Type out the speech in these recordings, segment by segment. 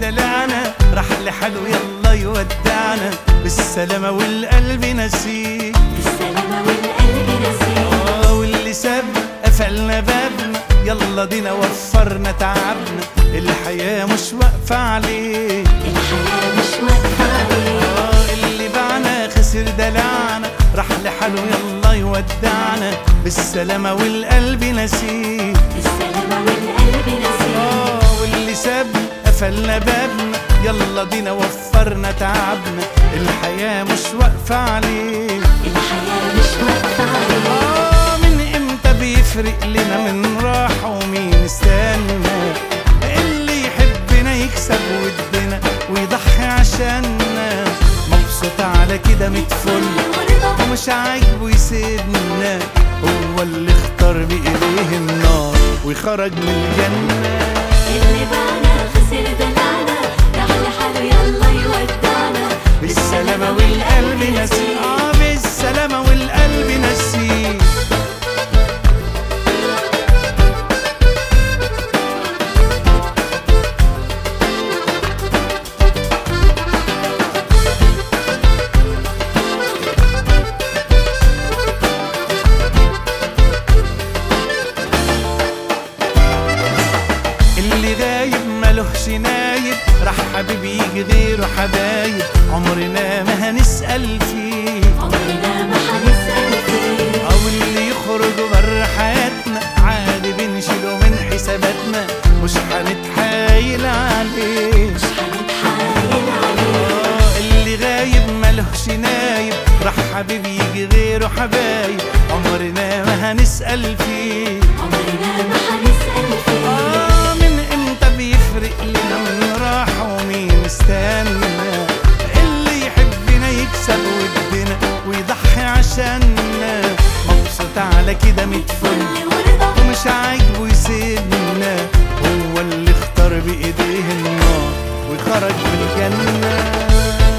دلعنا راح لحاله يلا يودعنا بالسلامة والقلب نسيه بالسلامة والقلب نسيت آه واللي ساب قفلنا بابنا يلا دينا وفرنا تعبنا الحياة مش واقفة عليه الحياة مش واقفة عليه آه اللي باعنا خسر دلعنا راح لحاله يلا يودعنا بالسلامة والقلب نسيه بالسلامة والقلب نسيت آه واللي ساب قفلنا بابنا يلا دينا وفرنا تعبنا الحياة مش واقفة عليه الحياة مش واقفة عليه آه من امتى بيفرق لنا من راحة ومين استنى اللي يحبنا يكسب ودنا ويضحي عشاننا مبسوط على كده متفل ورضا ومش عاجبه يسيبنا هو اللي اختار بإيديه النار وخرج من الجنة اللي باعنا خسر دلعنا راح لحاله يلا يودعنا بالسلامة والقلب نسيه آه بالسلامة والقلب نسيه اللي غايب ملوش نايب راح حبيبي يجي غيره حبايب عمرنا ما هنسأل فيه عمرنا ما هنسأل فيه او اللي يخرج بره حياتنا عادي بنشيله من حساباتنا مش هنتحايل عليه مش هنتحايل عليه آه، اللي غايب ملوش نايب راح حبيبي يجي غيره حبايب عمرنا ما هنسأل فيه عمرنا ما هنسأل فيه آه من امتى بيفرق لنا من راحة ومين استنى اللي يحبنا يكسب ودنا ويضحي عشاننا مبسوط على كده متفل كل ورضا ومش عاجبه يسيبنا هو اللي اختار بإيديه النار وخرج من الجنة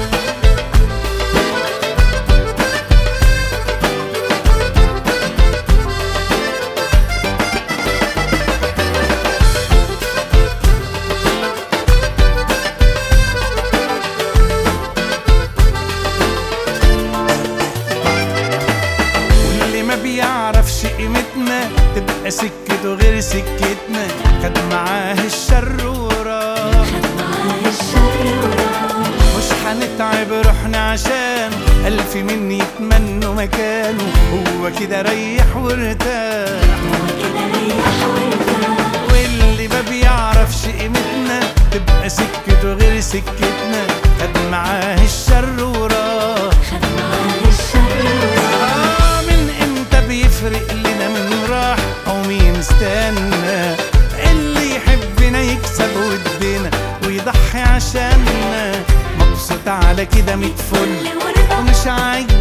واللي ما بيعرفش قيمتنا تبقى سكته غير سكتنا خد معاه الشر وراح معاه الشر وراح مش هنتعب روحنا عشان ألف من يتمنوا مكانه هو كده ريح وارتاح كده ريح وارتاح واللي ما بيعرفش قيمتنا تبقى سكته غير سكتنا خد معاه الشر وراح خد معاه الشر وراح آه من امتى بيفرق لنا من راح او مين استنى اللي يحبنا يكسب ودنا ويضحي عشاننا مبسوط على كده متفل كل ورضا ومش عاجبه